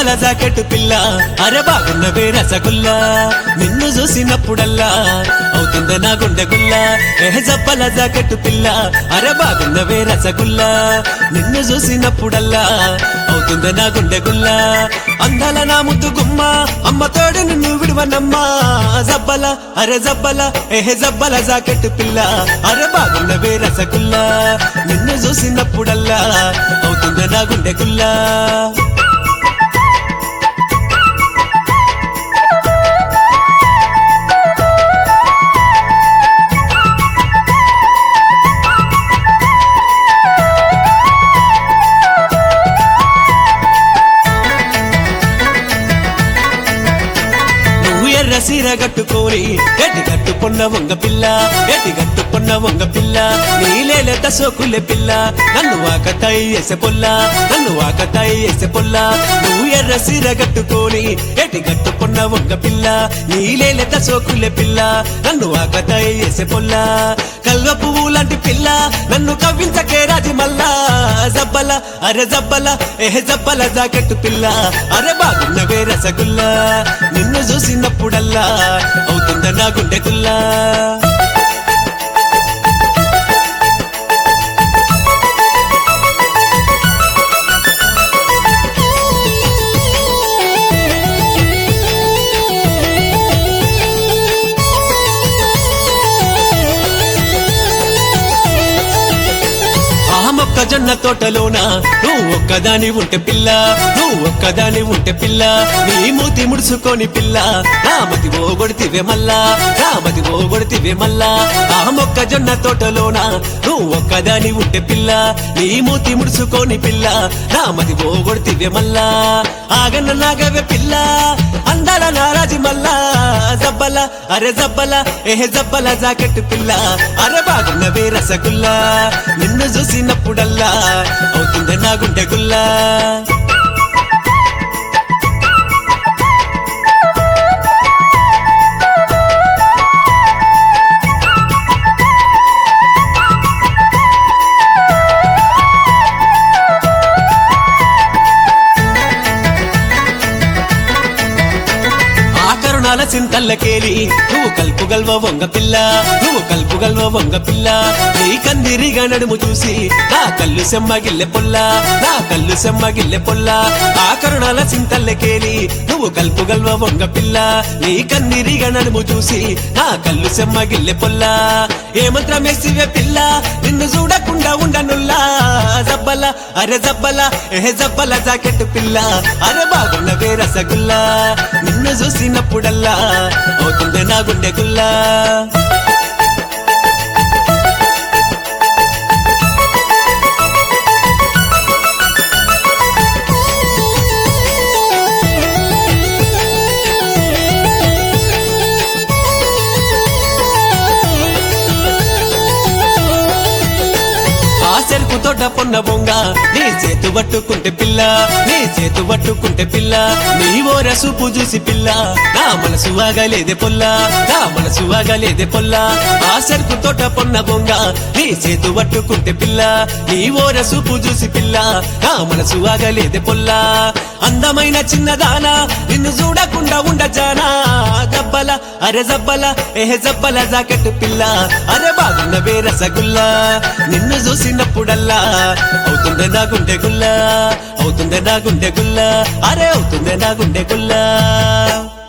జబ్బల jacket పిల్ల అరే బాగున్నవే రసగుల్లా నిన్ను చూసినప్పుడల్లా అవుతుందే నా గుండె గుల్ల ఏ జబ్బల జాకెట్ పిల్ల అరే బాగున్నవే రసగుల్లా నిన్ను చూసినప్పుడల్లా అవుతుందే నా గుండె గుల్ల అందాల నా ముద్దు గుమ్మ అమ్మ తోడు నిన్ను విడువనమ్మా జబ్బల అరే జబ్బల ఏ జబ్బల జాకెట్ పిల్ల అరే బాగున్నవే రసగుల్లా నిన్ను చూసినప్పుడల్లా అవుతుందే నా గుండె గుల్లా నువ్వు ఎర్ర సీర కట్టుకోని గట్టి కట్టుకున్న వంగ పిల్ల గట్టి కట్టుకున్న వంగ పిల్ల నీలేలేత సోకులే పిల్ల నన్ను వాకతాయి ఎసె పొల్ల నన్ను వాకతాయి ఎసె పొల్ల నువ్వు ఎర్ర సీర కట్టుకోని గట్టి కట్టుకున్న వంగ పిల్ల నీలేలేత సోకులే పిల్ల నన్ను వాకతాయి ఎసె పొల్ల కల్వ పువ్వు లాంటి పిల్ల నన్ను కవ్వించకే రాజి మల్లా జబ్బల అరే జబ్బల ఏ జబ్బల జాకెట్టు పిల్ల అరే బాగున్నవే రసగుల్లా నిన్ను చూసినప్పుడల్లా అవుతుందా నా గుండె గుల్లా ఆ మొక్కజొన్న తోటలోన నువ్వు ఒక్కదాని ఉంటే పిల్ల నువ్వు ఒక్కదాని ఉంటే పిల్ల నీ మూతి ముడుచుకొని పిల్ల రామతి ఓగొడితివే మల్లా రామతి ఓగొడితివే మల్లా ఆ మొక్కజొన్న తోటలోన నువ్వు ఒక్కదాని ఉంటే పిల్ల నీ మూతి ముడుచుకొని పిల్ల రామతి ఓగొడితివే మల్లా ఆగన్న నాగవే పిల్ల అందాల నారాజి మల్లా జబ్బల అరే జబ్బల ఏ జబ్బల జాకెట్ పిల్ల అరే బాగున్నవే రసగుల్లా నిన్ను చూసినప్పుడల్లా అవుతుంది నా గుండె గుల్లా ఆ కరుణాల చింతల్లకేలి నువ్వు కల్పుగల్వ వంగ పిల్ల నువ్వు కల్పుగల్వ వంగ పిల్ల నీ కందిరిగా నడుము చూసి నా కళ్ళు సెమ్మగిల్లె పొల్ల నా కళ్ళు సెమ్మగిల్లె పొల్ల ఆ కరుణాల చింతల్లకేలి నువ్వు కల్పుగల్వ వంగ పిల్ల నీ కందిరిగా నడుము చూసి నా కళ్ళు సెమ్మగిల్లె పొల్ల ఏ మంత్రమేసివే పిల్ల నిన్ను చూడకుండా ఉండనుల్లా జబ్బల అరే జబ్బల ఏ జబ్బల జాకెట్ పిల్ల అరే బాగున్నవే రసగుల్లా నిన్ను చూసినప్పుడల్లా అవుతుంది నా గుండె గుల్లా ఆ చెరుకు తోట పొన్న బొంగ నీ చేతు పట్టుకుంటే పిల్ల నీ చేతు పట్టుకుంటే పిల్ల నీ ఓర సూపు చూసి పిల్ల నా మనసు ఆగలేదే పొల్ల నా మనసు ఆగలేదే పొల్ల ఆ చెరుకు తోట పొన్న బొంగ నీ చేతు పట్టుకుంటే పిల్ల నీ ఓర సూపు చూసి పిల్ల నా మనసు ఆగలేదే పొల్ల అందమైన చిన్నదానా నిన్ను చూడకుండా ఉండజానా జబ్బల అరే జబ్బల ఏ జబ్బల జాకెట్ పిల్ల అరే బాగున్నవే రసగుల్లా నిన్ను చూసినప్పుడల్లా అవుతుందే నా గుండె గుల్లా అవుతుందే నా గుండె గుల్లా అరే అవుతుందే నా గుండె గుల్లా